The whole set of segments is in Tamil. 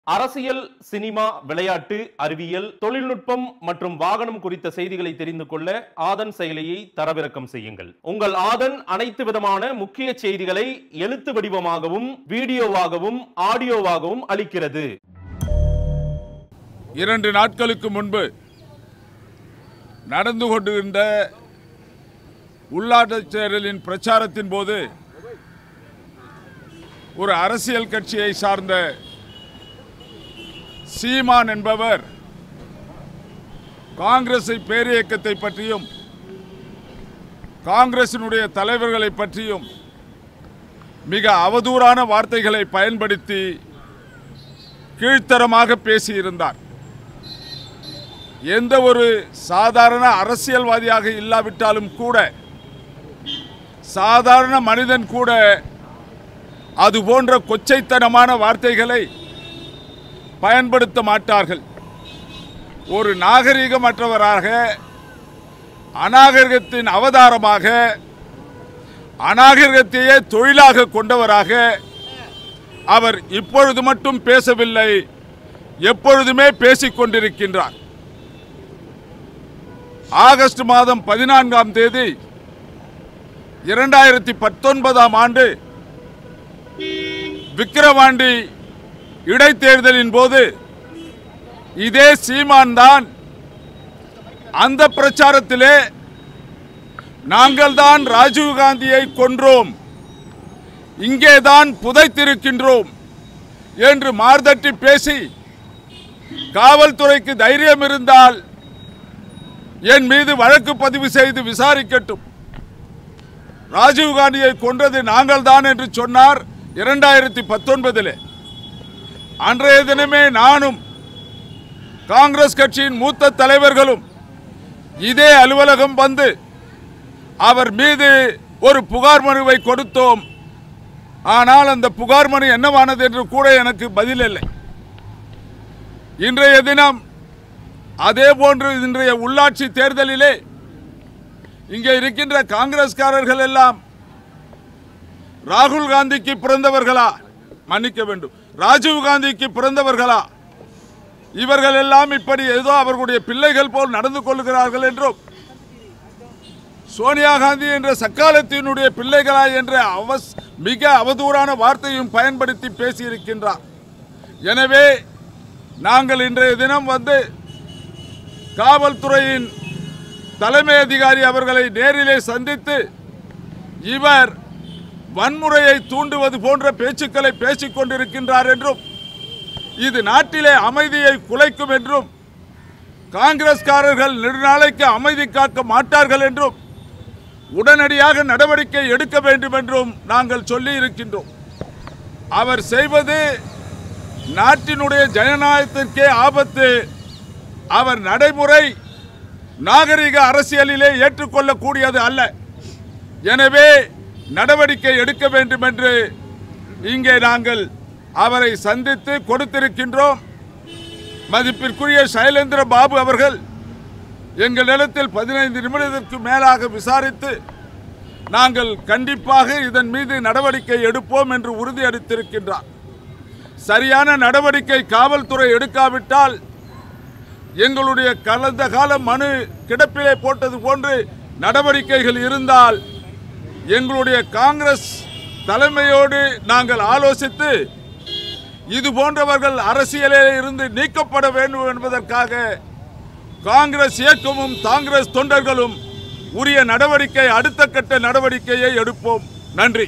அரசியல் சினிமா விளையாட்டு அறிவியல் தொழில்நுட்பம் மற்றும் வாகனம் குறித்த செய்திகளை தெரிந்து கொள்ள ஆதன் செயலியை தரவிறக்கம் செய்யுங்கள் உங்கள் ஆதன் அனைத்து விதமான முக்கிய செய்திகளை எழுத்து வடிவமாகவும் வீடியோவாகவும் ஆடியோவாகவும் அளிக்கிறது இரண்டு நாட்களுக்கு முன்பு நடந்து கொண்டிருந்த உள்ளாட்சித் தேர்தலின் பிரச்சாரத்தின் போது ஒரு அரசியல் கட்சியை சார்ந்த சீமான் என்பவர் காங்கிரஸை பேரியக்கத்தை பற்றியும் காங்கிரசினுடைய தலைவர்களை பற்றியும் மிக அவதூறான வார்த்தைகளை பயன்படுத்தி கீழ்த்தரமாக பேசியிருந்தார் எந்த ஒரு சாதாரண அரசியல்வாதியாக இல்லாவிட்டாலும் கூட சாதாரண மனிதன் கூட அது போன்ற கொச்சைத்தனமான வார்த்தைகளை பயன்படுத்த மாட்டார்கள் ஒரு நாகரிகமற்றவராக அநாகரிகத்தின் அவதாரமாக அநாகரிகத்தையே தொழிலாக கொண்டவராக அவர் இப்பொழுது மட்டும் பேசவில்லை எப்பொழுதுமே பேசிக் கொண்டிருக்கின்றார் ஆகஸ்ட் மாதம் பதினான்காம் தேதி இரண்டாயிரத்தி பத்தொன்பதாம் ஆண்டு விக்கிரவாண்டி இடைத்தேர்தலின் போது இதே சீமான் தான் அந்த பிரச்சாரத்திலே நாங்கள் தான் ராஜீவ்காந்தியை கொன்றோம் இங்கேதான் புதைத்திருக்கின்றோம் என்று மார்தட்டி பேசி காவல்துறைக்கு தைரியம் இருந்தால் என் மீது வழக்கு பதிவு செய்து விசாரிக்கட்டும் ராஜீவ்காந்தியை கொன்றது நாங்கள் தான் என்று சொன்னார் இரண்டாயிரத்தி பத்தொன்பதிலே அன்றைய தினமே நானும் காங்கிரஸ் கட்சியின் மூத்த தலைவர்களும் இதே அலுவலகம் வந்து அவர் மீது ஒரு புகார் மனுவை கொடுத்தோம் ஆனால் அந்த புகார் மனு என்னவானது என்று கூட எனக்கு பதில் இல்லை இன்றைய தினம் அதே போன்று இன்றைய உள்ளாட்சி தேர்தலிலே இங்கே இருக்கின்ற காங்கிரஸ்காரர்கள் எல்லாம் ராகுல் காந்திக்கு பிறந்தவர்களா மன்னிக்க வேண்டும் ராஜீவ் காந்திக்கு பிறந்தவர்களா இவர்கள் எல்லாம் இப்படி ஏதோ அவர்களுடைய பிள்ளைகள் போல் நடந்து கொள்கிறார்கள் என்றும் சோனியா காந்தி என்ற சக்காலத்தினுடைய பிள்ளைகளா என்ற அவஸ் மிக அவதூறான வார்த்தையும் பயன்படுத்தி பேசியிருக்கின்றார் எனவே நாங்கள் இன்றைய தினம் வந்து காவல்துறையின் தலைமை அதிகாரி அவர்களை நேரிலே சந்தித்து இவர் வன்முறையை தூண்டுவது போன்ற பேச்சுக்களை பேசிக் கொண்டிருக்கின்றார் என்றும் இது நாட்டிலே அமைதியை குலைக்கும் என்றும் காங்கிரஸ்காரர்கள் நெடுநாளைக்கு அமைதி காக்க மாட்டார்கள் என்றும் உடனடியாக நடவடிக்கை எடுக்க வேண்டும் என்றும் நாங்கள் சொல்லி இருக்கின்றோம் அவர் செய்வது நாட்டினுடைய ஜனநாயகத்திற்கே ஆபத்து அவர் நடைமுறை நாகரிக அரசியலிலே ஏற்றுக்கொள்ளக்கூடியது அல்ல எனவே நடவடிக்கை எடுக்க வேண்டும் என்று இங்கே நாங்கள் அவரை சந்தித்து கொடுத்திருக்கின்றோம் மதிப்பிற்குரிய சைலேந்திர பாபு அவர்கள் எங்கள் நிலத்தில் பதினைந்து நிமிடத்திற்கு மேலாக விசாரித்து நாங்கள் கண்டிப்பாக இதன் மீது நடவடிக்கை எடுப்போம் என்று உறுதியளித்திருக்கின்றார் சரியான நடவடிக்கை காவல்துறை எடுக்காவிட்டால் எங்களுடைய கடந்த கால மனு கிடப்பிலே போட்டது போன்று நடவடிக்கைகள் இருந்தால் எங்களுடைய காங்கிரஸ் தலைமையோடு நாங்கள் ஆலோசித்து இது போன்றவர்கள் அரசியலில் இருந்து நீக்கப்பட வேண்டும் என்பதற்காக காங்கிரஸ் இயக்கமும் காங்கிரஸ் தொண்டர்களும் உரிய நடவடிக்கை அடுத்த கட்ட நடவடிக்கையை எடுப்போம் நன்றி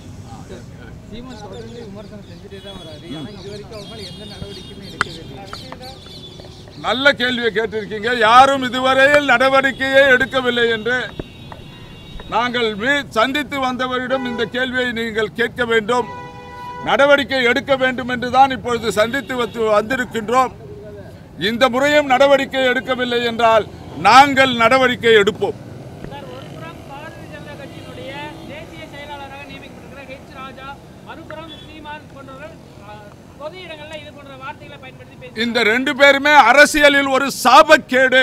சீமான் தொடர்ந்து விமர்சனம் செஞ்சுட்டே தான் வராரு ஆனா இது வரைக்கும் அவங்க மேல எந்த நடவடிக்கையுமே எடுக்கவே இல்லை நல்ல கேள்வியை கேட்டிருக்கீங்க யாரும் இதுவரையில் நடவடிக்கையே எடுக்கவில்லை என்று நாங்கள் மீ- சந்தித்து வந்தவரிடம் இந்த கேள்வியை நீங்கள் கேட்க வேண்டும் நடவடிக்கை எடுக்க வேண்டும் என்று தான் இப்பொழுது சந்தித்து வந்து- வந்திருக்கின்றோம் இந்த முறையும் நடவடிக்கை எடுக்கவில்லை என்றால் நாங்கள் நடவடிக்கை எடுப்போம் சார் ஒருபுறம் பாரதிய ஜனதா கட்சியினுடைய தேசிய செயலாளராக நியமிக்கப்பட்டிருக்கிற ஹெச் ராஜா மறுபுறம் சீமான் போன்றவர்கள் அஹ், பொது இடங்கள்ல இது போன்ற வார்த்தைகளை பயன்படுத்தி பேசி இந்த ரெண்டு பேருமே அரசியலில் ஒரு சாபக்கேடு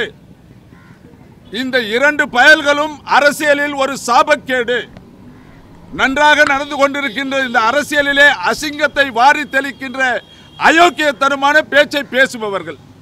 இந்த இரண்டு பயல்களும் அரசியலில் ஒரு சாபக்கேடு நன்றாக நடந்து கொண்டிருக்கின்ற இந்த அரசியலிலே அசிங்கத்தை வாரி தெளிக்கின்ற அயோக்கியத்தனமான பேச்சை பேசுபவர்கள்